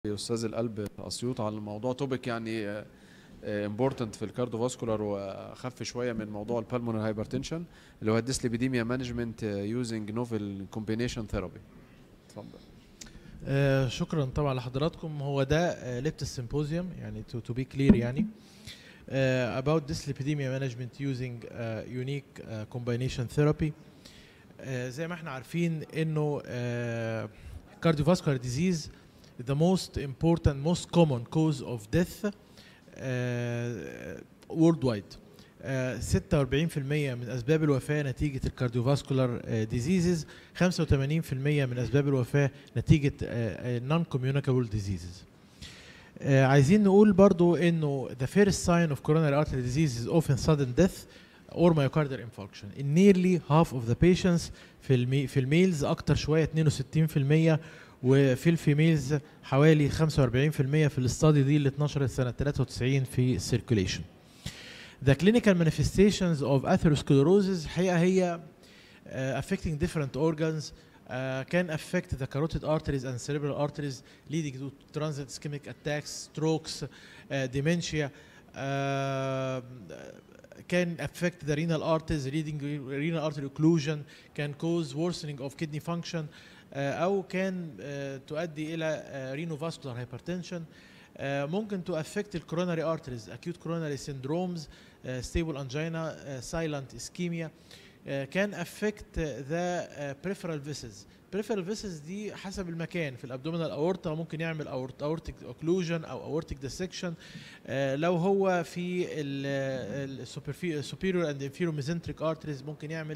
استاذ القلب اسيوط على الموضوع توبيك يعني امبورتنت في الكارديوفاسكولار واخف شويه من موضوع البالمونر هايبرتنشن اللي هو الديسليبيديميا مانجمنت يوزنج نوفل كومبينيشن ثيرابي اتفضل آه شكرا طبعا لحضراتكم هو ده آه ليبت السيمبوزيوم يعني to, to be clear يعني uh, about dyslipidemia management using uh, unique uh, combination therapy uh, زي ما احنا عارفين انه uh, cardiovascular disease the most important most common cause of death uh, worldwide uh, 46% من اسباب الوفاه نتيجه الكارديوفاسكولار ديزيزز 85% من اسباب الوفاه نتيجه non communicable diseases uh, عايزين نقول برضو انه the first sign of coronary artery disease is often sudden death or myocardial infarction in nearly half of the patients في المي في الميلز اكتر شويه 62% وفي الفيميلز حوالي 45% في الاستادي دي اللي اتنشرت سنه 93 في circulation. The clinical manifestations of atherosclerosis حقيقه هي uh, affecting different organs uh, can affect the carotid arteries and cerebral arteries leading to transient ischemic attacks, strokes, uh, dementia. Uh, can affect the renal arteries, leading renal artery occlusion, can cause worsening of kidney function, او كان تؤدي الى رينوفاسكولار هايبرتنشن ممكن تو افكت الكوروناري ارتريز اكيوت كوروناري سيندرومز ستيبل انجينا سايلنت اسكيميا كان افكت ذا بريفرال فيسز بريفرال فيسز دي حسب المكان في الابدومينال اورتا ممكن يعمل اورتيك اوكلوجن او اورتيك ديسكشن لو هو في السوبيريور اند انفيريور ميزنتريك ارتريز ممكن يعمل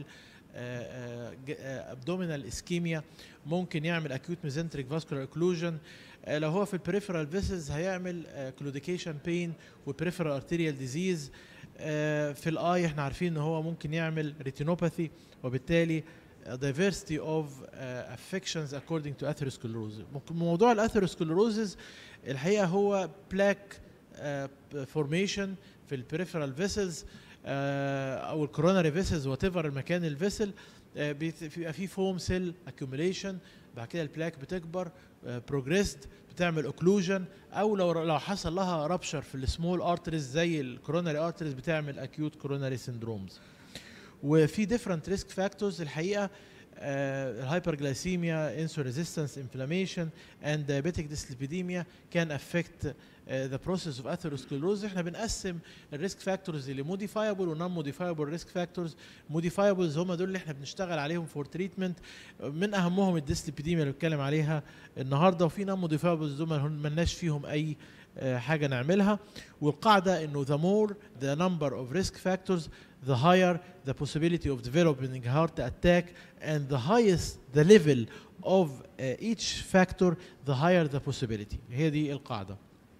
ابدومينال اسكيميا ممكن يعمل اكيوت ميزنتريك فاسكولار اوكلوجن لو هو في البريفرال فيسز هيعمل كلوديكيشن بين وبريفرال ارتيريال ديزيز في الاي احنا عارفين ان هو ممكن يعمل ريتينوباثي وبالتالي diversity of uh, affections according to atherosclerosis موضوع الاثيروسكلروزز الحقيقه هو بلاك فورميشن في البريفرال فيسلز او الكوروناري فيسلز وات ايفر المكان الفيسل بيبقى فيه فوم سيل اكيوميليشن بعد كده البلاك بتكبر بروجريسد بتعمل اوكلوجن او لو لو حصل لها رابشر في السمول ارتريز زي الكوروناري ارتريز بتعمل اكيوت كوروناري سيندرومز وفي ديفرنت ريسك فاكتورز الحقيقه الهايبرجلايسيميا انسولين ريزيستنس انفلاميشن اند diabetic dyslipidemia can affect ذا بروسيس اوف اثيروسكلروز احنا بنقسم الريسك فاكتورز لموديفايبل ونون موديفايبل ريسك فاكتورز موديفايبلز هم دول اللي احنا بنشتغل عليهم فور تريتمنت من اهمهم الديسليبيديميا اللي بنتكلم عليها النهارده وفي نون موديفايبلز دول ما لناش فيهم اي حاجه نعملها والقاعده انه the more the number of risk factors the higher the possibility of developing heart attack and the highest the level of uh, each factor the higher the possibility هي دي القاعده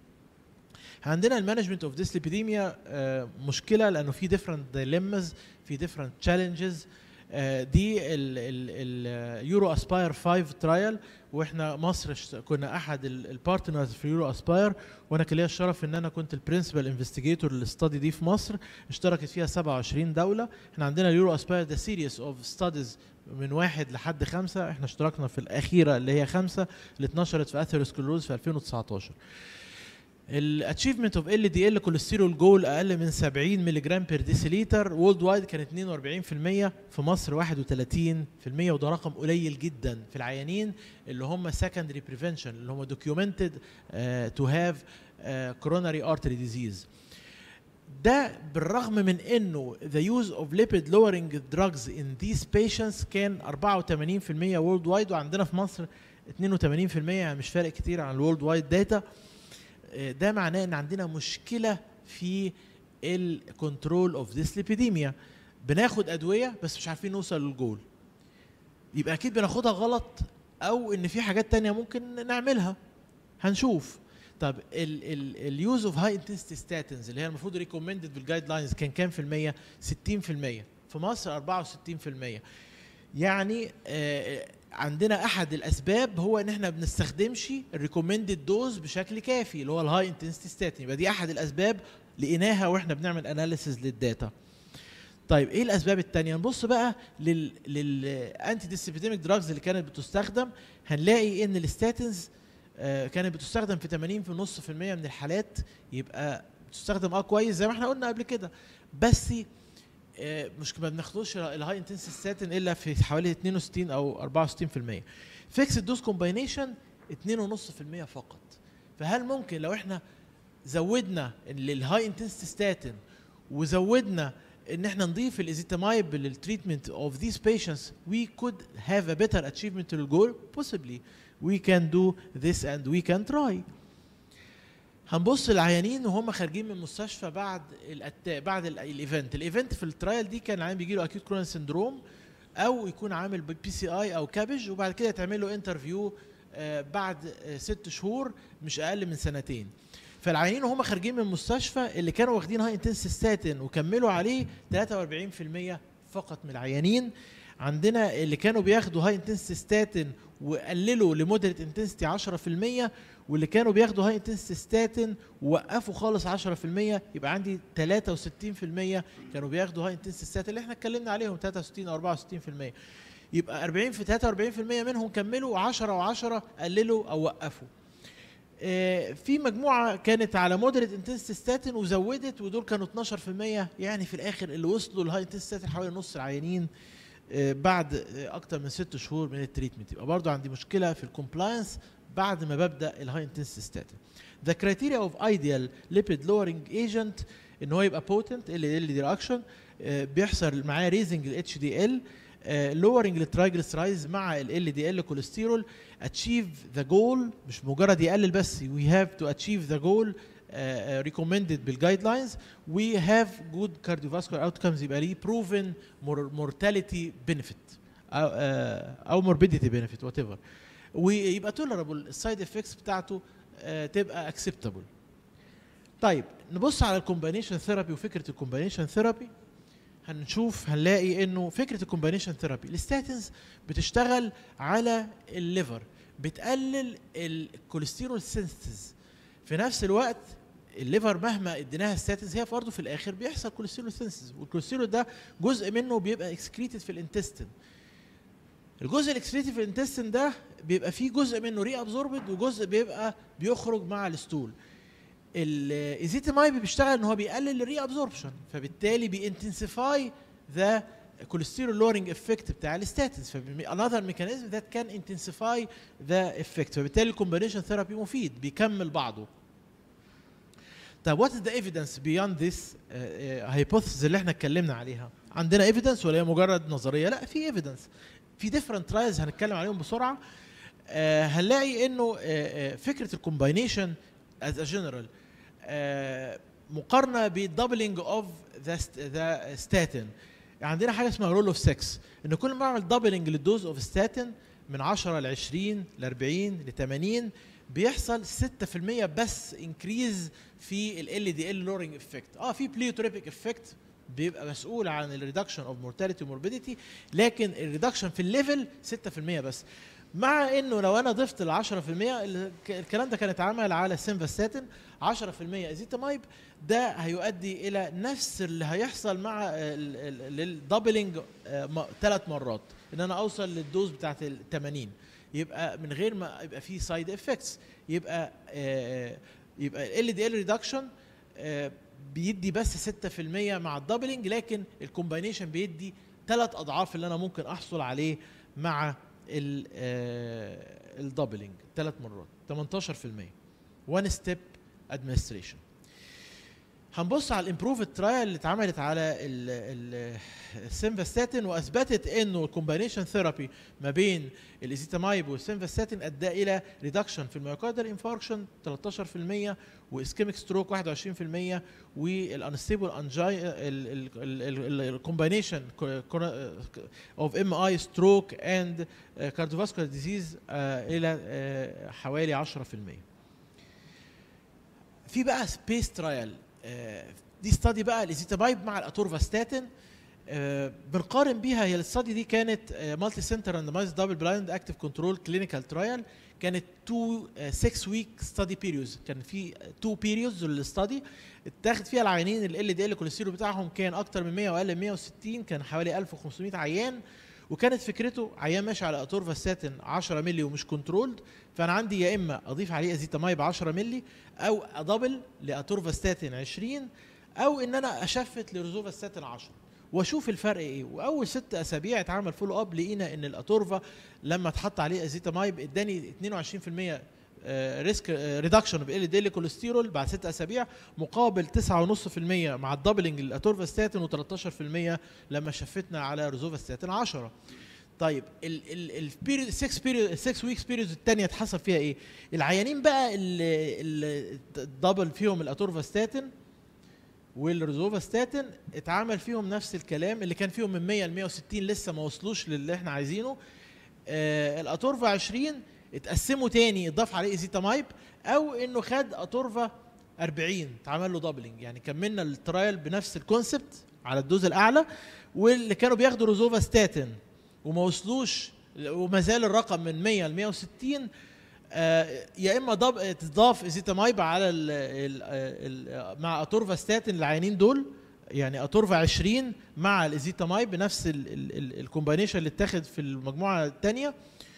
عندنا المانجمنت اوف ديسليبيديميا مشكله لانه في ديفرنت دايليماز في ديفرنت تشالنجز دي اليورو اسباير 5 ترايل واحنا مصر كنا احد البارتنرز في يورو اسباير وانا كان ليا الشرف ان انا كنت البرنسبل انفستيجيتور للاستادي دي في مصر اشتركت فيها 27 دوله احنا عندنا اليورو اسباير ده سيريس اوف ستاديز من واحد لحد خمسه احنا اشتركنا في الاخيره اللي هي خمسه اللي اتنشرت في اثيروسكلروز في 2019 الاتشيفمنت اوف ال دي ال كوليسترول جول اقل من 70 ملي جرام بير ديسيليتر وورلد وايد كانت 42% في مصر 31% وده رقم قليل جدا في العيانين اللي هم سكندري بريفنشن اللي هم دوكيومنتد تو هاف كوروناري ارتري ديزيز ده بالرغم من انه the use of lipid lowering drugs in these patients كان 84% وورلد وايد وعندنا في مصر 82% يعني مش فارق كتير عن الورلد وايد داتا ده معناه ان عندنا مشكله في الكنترول اوف ديسليبيديميا بناخد ادويه بس مش عارفين نوصل للجول يبقى اكيد بناخدها غلط او ان في حاجات تانية ممكن نعملها هنشوف طب اليوز اوف هاي انتنسيتي ستاتنز اللي هي المفروض ريكومندد بالجايد لاينز كان كام في المية 60% في مصر 64% يعني آه عندنا احد الاسباب هو ان احنا بنستخدمش الريكومندد دوز بشكل كافي اللي هو الهاي انتنسيتي ستاتين يبقى دي احد الاسباب لقيناها واحنا بنعمل اناليسيز للداتا طيب ايه الاسباب التانية نبص بقى لل للانتي ديسبيديميك دراجز اللي كانت بتستخدم هنلاقي ان الستاتينز آه، كانت بتستخدم في 80 في نص في المية من الحالات يبقى بتستخدم اه كويس زي ما احنا قلنا قبل كده بس آه، مش ما بناخدوش الهاي انتنسي ستاتين الا في حوالي 62 او 64% فيكس دوز كومباينيشن 2.5% فقط فهل ممكن لو احنا زودنا للهاي انتنسيتي ستاتين وزودنا ان احنا نضيف الازيتامايب للتريتمنت اوف these patients we could have a better achievement to the goal possibly we can do this and we can try هنبص للعيانين وهم خارجين من المستشفى بعد الأتا... بعد ال- الايفنت الايفنت في الترايل دي كان العيان بيجي له اكيوت كرونال سندروم او يكون عامل بي سي اي او كابج وبعد كده يتعمل له انترفيو بعد آه، ست شهور مش اقل من سنتين فالعيانين وهم خارجين من المستشفى اللي كانوا واخدين هاي انتنس ستاتين وكملوا عليه 43% فقط من العيانين عندنا اللي كانوا بياخدوا هاي انتنس ستاتين وقللوا لمودريت انتنسيتي 10% واللي كانوا بياخدوا هاي انتنسيتي ستاتين ووقفوا خالص 10% يبقى عندي 63% كانوا بياخدوا هاي انتنسيتي ستاتين اللي احنا اتكلمنا عليهم 63 او 64% يبقى 40 في 43% منهم كملوا 10 و10 قللوا او وقفوا آه، في مجموعه كانت على مودريت انتنسيتي ستاتين وزودت ودول كانوا 12% يعني في الاخر اللي وصلوا للهاي انتنسيتي ستاتين حوالي نص العيانين آه، بعد آه، اكتر من ست شهور من التريتمنت يبقى برضو عندي مشكله في الكومبلاينس بعد ما ببدا الهاي انتنسيتي ستاتين The criteria of ideal lipid lowering agent ان هو يبقى potent ال ال ديراكشن بيحصل معاه raising ال HDL آه، lowering الترايجلسرايز مع ال LDL كوليسترول achieve the goal مش مجرد يقلل بس we have to achieve the goal uh, uh, recommended بالجايد لاينز we have good cardiovascular outcomes يبقى ليه proven mor- mortality benefit او uh, او morbidity benefit whatever ويبقى tolerable السايد افكتس بتاعته uh, تبقى acceptable طيب نبص على الكومبانيشن ثيرابي وفكره الكومبانيشن ثيرابي هنشوف هنلاقي انه فكره الكومبانيشن ثيرابي الستاتنز بتشتغل على الليفر بتقلل الكوليسترول سينثيز في نفس الوقت الليفر مهما اديناها ستاتنز هي برضه في الاخر بيحصل كوليسترول سينثيز والكوليسترول ده جزء منه بيبقى اكسكريتد في الانتستين الجزء الاكسكريتد في الانتستين ده بيبقى فيه جزء منه ري ابزوربد وجزء بيبقى بيخرج مع الستول الايزيتامايب بيشتغل ان هو بيقلل الري ابزوربشن فبالتالي بينتنسيفاي ذا كوليسترول لورنج افكت بتاع الستاتنز فانذر ميكانيزم ذات كان انتنسيفاي ذا افكت فبالتالي الكومبينيشن ثيرابي مفيد بيكمل بعضه طب وات از ذا ايفيدنس بياند ذيس هايبوثيسز اللي احنا اتكلمنا عليها عندنا ايفيدنس ولا هي مجرد نظريه لا في ايفيدنس في ديفرنت ترايلز هنتكلم عليهم بسرعه آه هنلاقي انه آه آه فكره الكومباينيشن از ا جنرال مقارنه بالدبلنج اوف ذا ذا ستاتين عندنا حاجه اسمها رول اوف 6 ان كل ما اعمل دبلنج للدوز اوف ستاتين من 10 ل 20 ل 40 ل 80 بيحصل 6% بس انكريز في ال دي ال لورنج افكت اه في بليوتروبيك افكت بيبقى مسؤول عن الريدكشن اوف مورتاليتي وموربيديتي لكن الريدكشن في الليفل 6% بس مع انه لو انا ضفت ال 10% ال- الكلام ده كان اتعمل على سيمفاستاتين 10% ازيتامايب ده هيؤدي الى نفس اللي هيحصل مع الدبلنج ثلاث مرات ان انا اوصل للدوز بتاعت ال 80 يبقى من غير ما يبقى فيه سايد افكتس يبقى آه، يبقى ال دي ال ريدكشن بيدي بس 6% مع الدبلنج لكن الكومباينيشن بيدي ثلاث اضعاف اللي انا ممكن احصل عليه مع الدبلنج ثلاث مرات 18% وان ستيب ادمنستريشن هنبص على الامبروفد ترايل اللي اتعملت على السيمفاستاتين واثبتت انه الكومباينيشن ثيرابي ما بين الازيتامايب والسيمفاستاتين ادى الى ريدكشن في الميوكاردال انفاركشن 13% واسكيميك ستروك 21% والانستيبل انجاي الكومباينيشن اوف ام اي ستروك اند كارديوفاسكولار ديزيز الى آه، حوالي 10% في بقى سبيس ترايل دي ستادي بقى الازيتامايب مع الاتورفاستاتين آه، بنقارن بيها هي الستادي دي كانت مالتي سنتر راندمايز دبل بلايند اكتيف كنترول كلينيكال ترايل كانت 2 6 ويك ستادي بيريودز كان في 2 بيريودز للستادي اتاخد فيها العيانين ال دي ال كوليسترول بتاعهم كان اكتر من 100 واقل من 160 كان حوالي 1500 عيان وكانت فكرته عيان ماشي على اتورفاستاتين 10 مللي ومش كنترولد فانا عندي يا اما اضيف عليه ازيتامايب 10 مللي او ادبل لاتورفاستاتين 20 او ان انا اشفت لريزوفاستاتين 10 واشوف الفرق ايه واول ست اسابيع اتعمل فولو اب لقينا ان الاتورفا لما اتحط عليه ازيتامايب اداني 22% ريسك ريدكشن ال دي كوليسترول بعد ست اسابيع مقابل 9.5% مع الدبلنج للاتورفاستاتين و13% لما شفتنا على ريزوفاستاتين 10 طيب البيريود 6 بيريود 6 ويكس بيريود الثانيه اتحصل فيها ايه؟ العيانين بقى اللي اللي دبل فيهم الاتورفاستاتين والريزوفاستاتين اتعمل فيهم نفس الكلام اللي كان فيهم من 100 ل 160 لسه ما وصلوش للي احنا عايزينه آه الاتورفا 20 اتقسموا تاني اتضاف عليه ايزيتامايب او انه خد اتورفا 40 اتعمل له دبلنج يعني كملنا الترايل بنفس الكونسبت على الدوز الاعلى واللي كانوا بياخدوا روزوفاستاتين وما وصلوش وما زال الرقم من 100 ل 160 آه يا اما ضب تضاف ايزيتامايب على ال ال ال مع اتورفاستاتين العيانين دول يعني اتورفا 20 مع الايزيتامايب بنفس الكومباينيشن اللي اتاخد في المجموعه الثانيه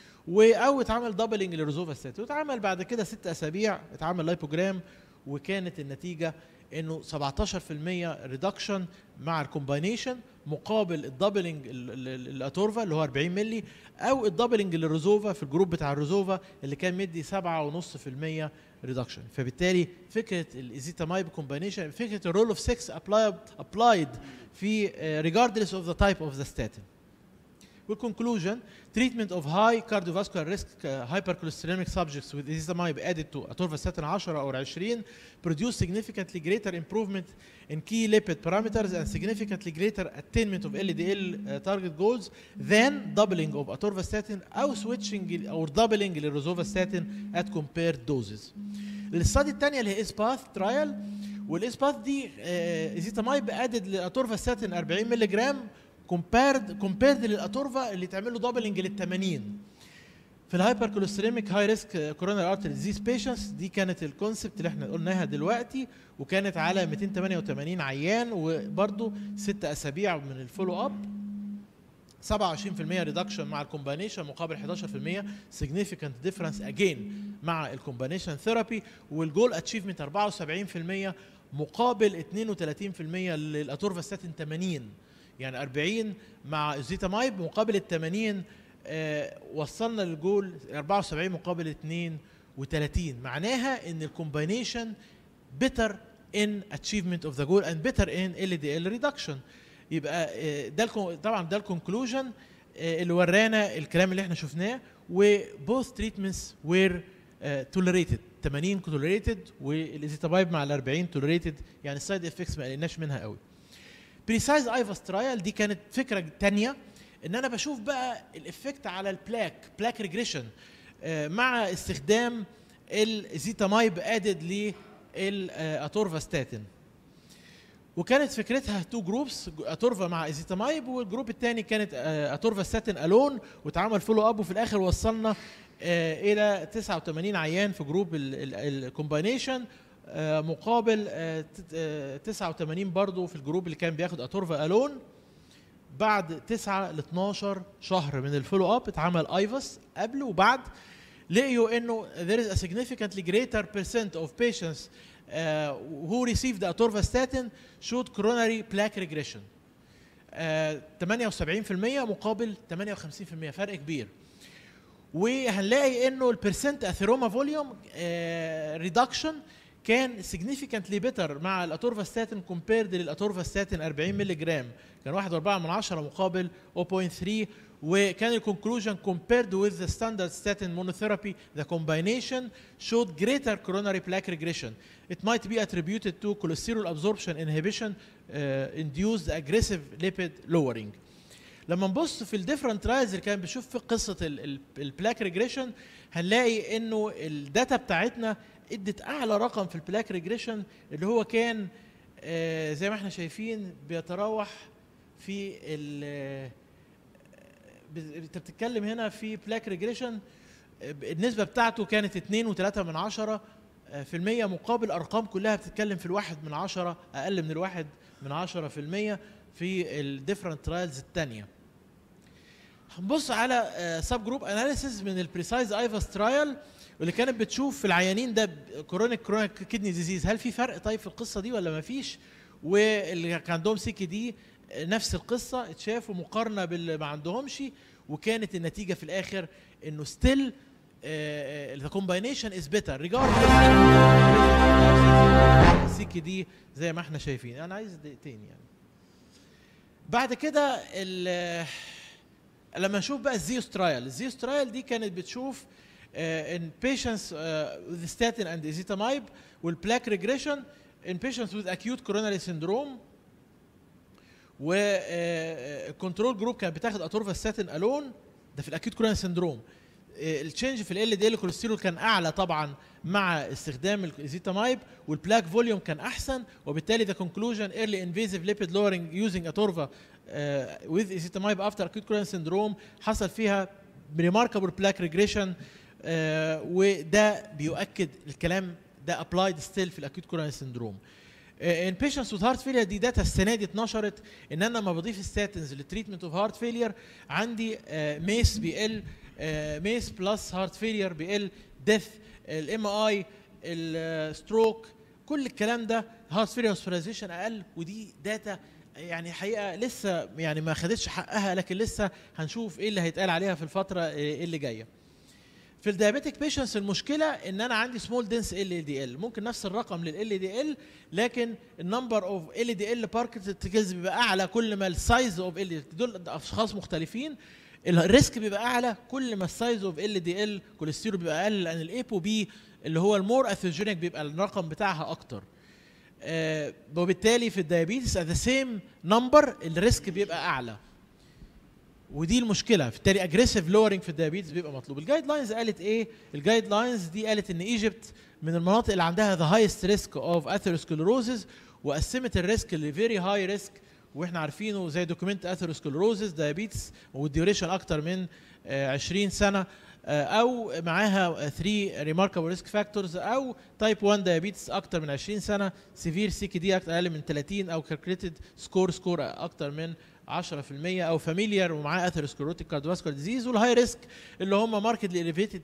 او اتعمل دبلنج للريزوفاستاتين واتعمل بعد كده ست اسابيع اتعمل لايبوجرام وكانت النتيجه انه 17% ريدكشن مع الكومباينيشن مقابل الدبلنج الاتورفا اللي هو 40 مللي او الدبلنج للريزوفا في الجروب بتاع الريزوفا اللي كان مدي 7.5% ريدكشن فبالتالي فكره الايزيتامايب كومباينيشن فكره الرول اوف 6 ابلايد في regardless of the type of the statin والconclusion treatment of high cardiovascular risk uh, hypercholesteremic subjects with ezetimibe added to atorvastatin 10 or 20 produce significantly greater improvement in key lipid parameters and significantly greater attainment of LDL uh, target goals than doubling of atorvastatin او switching or doubling للrosuvastatin at compared doses. الستادي الثانيه اللي هي اسباث ترايل والاسباث دي ايزيتامايب ادد لاتورفاستاتين 40 مللي جرام كومبيرد كومبيرد للاتورفا اللي تعمل له دبلنج لل 80 في الهايبر كوليستريميك هاي ريسك كوروناري ارتري ديزيز بيشنتس دي كانت الكونسبت اللي احنا قلناها دلوقتي وكانت على 288 عيان وبرده ست اسابيع من الفولو اب 27% ريدكشن مع الكومبانيشن مقابل 11% significant difference again مع الكومبانيشن ثيرابي والجول اتشيفمنت 74% مقابل 32% للاتورفاستاتين 80 يعني 40 مع الزيتامايب مقابل ال 80 آه وصلنا للجول 74 مقابل 32 معناها ان الكومباينيشن better in achievement of the goal and better in LDL reduction يبقى آه ده طبعا ده الكونكلوجن آه اللي ورانا الكلام اللي احنا شفناه وبوث تريتمنتس وير توليريتد 80 توليريتد والازيتابايب مع ال 40 توليريتد يعني السايد افكتس ما قلناش منها قوي بريسايز ايفاس ترايل دي كانت فكره تانية ان انا بشوف بقى الافكت على البلاك بلاك ريجريشن مع استخدام الزيتامايب ادد للاتورفاستاتين وكانت فكرتها تو جروبس اتورفا مع ازيتامايب والجروب الثاني كانت اتورفاستاتين الون واتعمل فولو اب وفي الاخر وصلنا الى 89 عيان في جروب الكومباينيشن مقابل 89 برضه في الجروب اللي كان بياخد اتورفا الون بعد 9 ل 12 شهر من الفولو اب اتعمل ايفاس قبل وبعد لقيوا انه there is a significantly greater percent of patients uh, who received atorvastatin showed coronary plaque regression. Uh, 78% مقابل 58% فرق كبير. وهنلاقي انه البرسنت اثيروما فوليوم ريدكشن كان significantly better مع الاتورفاستاتين compared للاتورفاستاتين 40 مللي جرام كان 1.4 من 10 مقابل 0.3 وكان الكونكلوجن compared with the standard statin monotherapy the combination showed greater coronary plaque regression it might be attributed to cholesterol absorption inhibition uh, induced aggressive lipid lowering لما نبص في الديفرنت ترايلز اللي كان بنشوف في قصه البلاك ريجريشن هنلاقي انه الداتا بتاعتنا ادت اعلى رقم في البلاك ريجريشن اللي هو كان آه زي ما احنا شايفين بيتراوح في ال انت بتتكلم هنا في بلاك ريجريشن النسبه بتاعته كانت 2.3 من عشرة في المية مقابل ارقام كلها بتتكلم في الواحد من عشرة اقل من الواحد من عشرة في المية في الديفرنت ترايلز الثانيه بص على سب جروب اناليسيز من البريسايز ايفاس ترايل واللي كانت بتشوف في العيانين ده كرونيك كرونيك كدني ديزيز هل في فرق طيب في القصه دي ولا ما فيش واللي كان عندهم سي كي دي نفس القصه اتشافوا مقارنه باللي ما عندهمش وكانت النتيجه في الاخر انه ستيل ذا كومباينيشن از بيتر ريجاردلس السي كي دي زي ما احنا شايفين انا عايز دقيقتين يعني بعد كده ال- لما نشوف بقى الزيوس ترايل الزيوس ترايل دي كانت بتشوف ان patients uh, with statin and ezetimibe والبلاك ريجريشن in patients with acute coronary syndrome و الكنترول جروب كانت بتاخد اتورفاستاتين الون ده في الاكيوت كوروناري سندروم التشينج في ال دي الكوليسترول كان اعلى طبعا مع استخدام الايزيتامايب والبلاك فوليوم كان احسن وبالتالي the conclusion early invasive lipid lowering using atorva uh, with ezetimibe after acute coronary syndrome حصل فيها remarkable plaque regression uh, وده بيؤكد الكلام ده applied still في الاكيوت coronary syndrome ان patients with heart failure دي داتا السنه دي اتنشرت ان انا لما بضيف ستاتنز للتريتمنت اوف هارت فيلير عندي ميس بيقل ميس بلس هارت فيلير بيقل ديث الام اي الستروك كل الكلام ده هارت فيلير هوسبيتاليزيشن اقل ودي داتا يعني حقيقه لسه يعني ما خدتش حقها لكن لسه هنشوف ايه اللي هيتقال عليها في الفتره اللي جايه في الديابيتك بيشنس المشكله ان انا عندي سمول دنس ال دي ال ممكن نفس الرقم لل دي ال لكن النمبر اوف ال دي ال باركتكلز بيبقى اعلى كل ما السايز اوف ال دول اشخاص مختلفين الريسك بيبقى اعلى كل ما السايز اوف ال دي ال كوليسترول بيبقى اقل لان الايبو بي اللي هو المور اثوجينيك بيبقى الرقم بتاعها اكتر آه وبالتالي في الديابيتس ذا سيم نمبر الريسك بيبقى اعلى ودي المشكله بالتالي اجريسيف لورنج في الديابيتس بيبقى مطلوب الجايد لاينز قالت ايه الجايد لاينز دي قالت ان ايجيبت من المناطق اللي عندها ذا هايست ريسك اوف اثيروسكلروزز وقسمت الريسك لفيري هاي ريسك واحنا عارفينه زي دوكيمنت اثيروسكلروزز ديابيتس والديوريشن اكتر من آه 20 سنه آه او معاها 3 ريماركابل ريسك فاكتورز او تايب 1 ديابيتس اكتر من 20 سنه سيفير سي كي دي اقل من 30 او كالكوليتد سكور سكور اكتر من 10% او فاميليار ومعاه اثيروسكلروتيك كارديوفاسكولار ديزيز والهاي ريسك اللي هم ماركت اليفيتد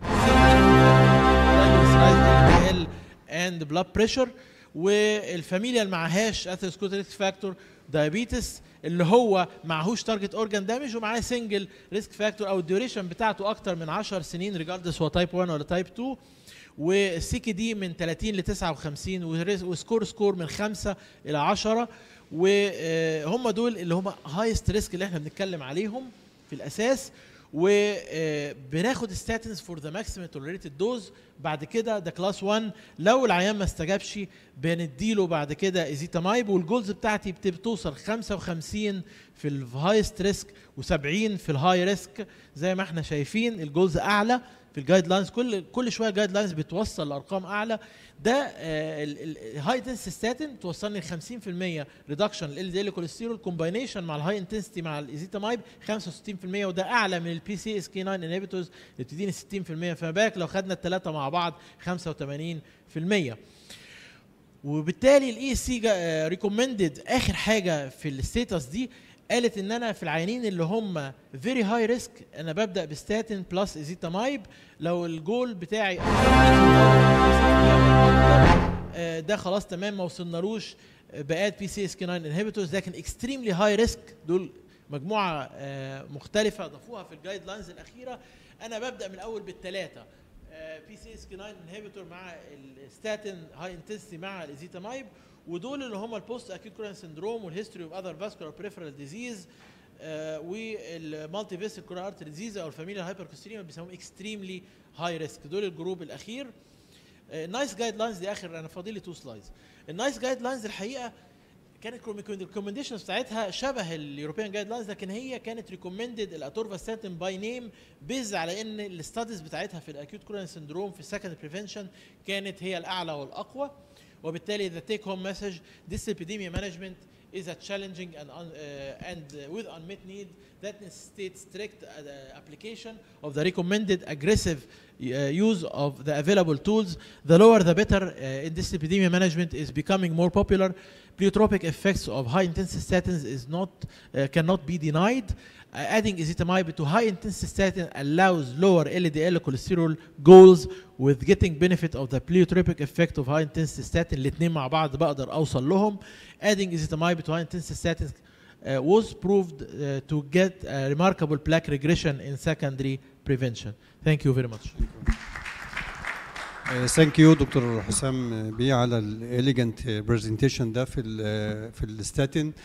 اند بلاد بريشر والفاميليا اللي معهاش اثيروسكلروتيك فاكتور دايابيتس اللي هو معهوش تارجت اورجان دامج ومعاه سنجل ريسك فاكتور او الديوريشن بتاعته اكتر من 10 سنين ريجاردس هو تايب 1 ولا تايب 2 والسي كي دي من 30 ل 59 وسكور سكور من 5 الى 10 وهم دول اللي هم هايست ريسك اللي احنا بنتكلم عليهم في الاساس وبناخد ستاتنز فور ذا ماكسيمم توليريتد دوز بعد كده ده كلاس 1 لو العيان ما استجابش بنديله بعد كده ايزيتامايب والجولز بتاعتي بتوصل 55 في الهايست ريسك و70 في الهاي ريسك زي ما احنا شايفين الجولز اعلى في الجايد لاينز كل كل شويه الجايد لاينز بتوصل لارقام اعلى ده الهاي دنس ستاتين توصلني ل 50% ريدكشن ال دي كوليسترول كومباينيشن مع الهاي انتنسيتي مع الايزيتامايب 65% وده اعلى من البي سي اس كي 9 انهبيتورز اللي بتديني 60% فما بالك لو خدنا الثلاثه مع بعض 85% وبالتالي الاي سي ريكومندد اخر حاجه في الستيتس دي قالت ان انا في العيانين اللي هم فيري هاي ريسك انا ببدا بستاتين بلس ايزيتامايب لو الجول بتاعي ده خلاص تمام ما وصلنالوش بقات بي سي اس كي 9 انهبيتورز لكن اكستريملي هاي ريسك دول مجموعه مختلفه ضافوها في الجايد لاينز الاخيره انا ببدا من الاول بالثلاثه بي سي اس كي 9 انهبيتور مع الستاتين هاي انتنسيتي مع الايزيتامايب ودول اللي هم البوست اكيوت كورن سندروم والهيستوري اوف اذر فاسكولار بريفرال ديزيز والمالتي فيسل كورن ارتري ديزيز او الفاميليا هايبركوستيريما بيسموهم اكستريملي هاي ريسك دول الجروب الاخير النايس جايد لاينز دي اخر انا فاضل لي تو سلايدز النايس جايد لاينز الحقيقه كانت الريكومنديشنز بتاعتها شبه اليوروبيان جايد لاينز لكن هي كانت ريكومندد الاتورفاستاتين باي نيم بيز على ان الاستاديز بتاعتها في الاكيوت كورن سندروم في السكند بريفنشن كانت هي الاعلى والاقوى وبالتالي the take home message this epidemic management is a challenging and, un, uh, and uh, with unmet need that necessitates strict uh, application of the recommended aggressive uh, use of the available tools. The lower the better uh, in this epidemic management is becoming more popular. Pleiotropic effects of high intensity statins is not, uh, cannot be denied. uh, adding ezetimibe to high intensity statin allows lower LDL cholesterol goals with getting benefit of the pleiotropic effect of high intensity statin الاثنين مع بعض بقدر اوصل لهم adding ezetimibe to high intensity statin uh, was proved uh, to get a remarkable plaque regression in secondary prevention. Thank you very much. ثانك يو دكتور حسام بيه على الاليجنت برزنتيشن ده في ال في الستاتين